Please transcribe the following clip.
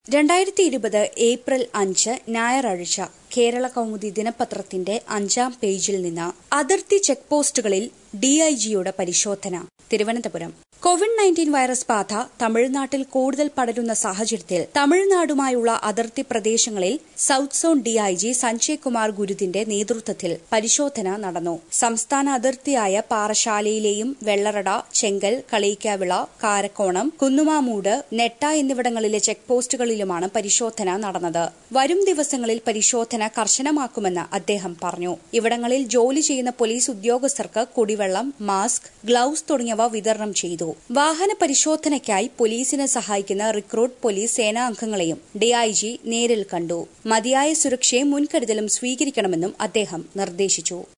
രണ്ടായിരത്തി ഇരുപത് ഏപ്രിൽ അഞ്ച് ഞായറാഴ്ച കേരള കൗമുദി ദിനപത്രത്തിന്റെ അഞ്ചാം പേജിൽ നിന്ന് അതിർത്തി ചെക്ക് പോസ്റ്റുകളിൽ ഡിഐജിയുടെ പരിശോധന തിരുവനന്തപുരം കോവിഡ് നയൻറ്റീൻ വൈറസ് ബാധ തമിഴ്നാട്ടിൽ കൂടുതൽ പടരുന്ന സാഹചര്യത്തിൽ തമിഴ്നാടുമായുള്ള അതിർത്തി പ്രദേശങ്ങളിൽ south zone DIG Sanjay Kumar ഗുരുതിന്റെ നേതൃത്വത്തിൽ പരിശോധന നടന്നു സംസ്ഥാന അതിർത്തിയായ പാറശാലയിലെയും വെള്ളറട ചെങ്കൽ കളയിക്കാവിള കാരക്കോണം കുന്നുമാമൂട് നെട്ട എന്നിവിടങ്ങളിലെ ചെക്ക് പോസ്റ്റുകളിലുമാണ് പരിശോധന നടന്നത് വരും ദിവസങ്ങളിൽ പരിശോധന കർശനമാക്കുമെന്ന് അദ്ദേഹം പറഞ്ഞു ഇവിടങ്ങളിൽ ജോലി ചെയ്യുന്ന പോലീസ് ഉദ്യോഗസ്ഥർക്ക് കുടിവെള്ളം മാസ്ക് ഗ്ലൌസ് തുടങ്ങിയവ വിതരണം ചെയ്തു വാഹന പരിശോധനയ്ക്കായി പോലീസിനെ സഹായിക്കുന്ന റിക്രൂട്ട് പോലീസ് സേനാംഗങ്ങളെയും ഡിഐജി നേരിൽ കണ്ടു മതിയായ സുരക്ഷയും മുൻകരുതലും സ്വീകരിക്കണമെന്നും അദ്ദേഹം നിർദ്ദേശിച്ചു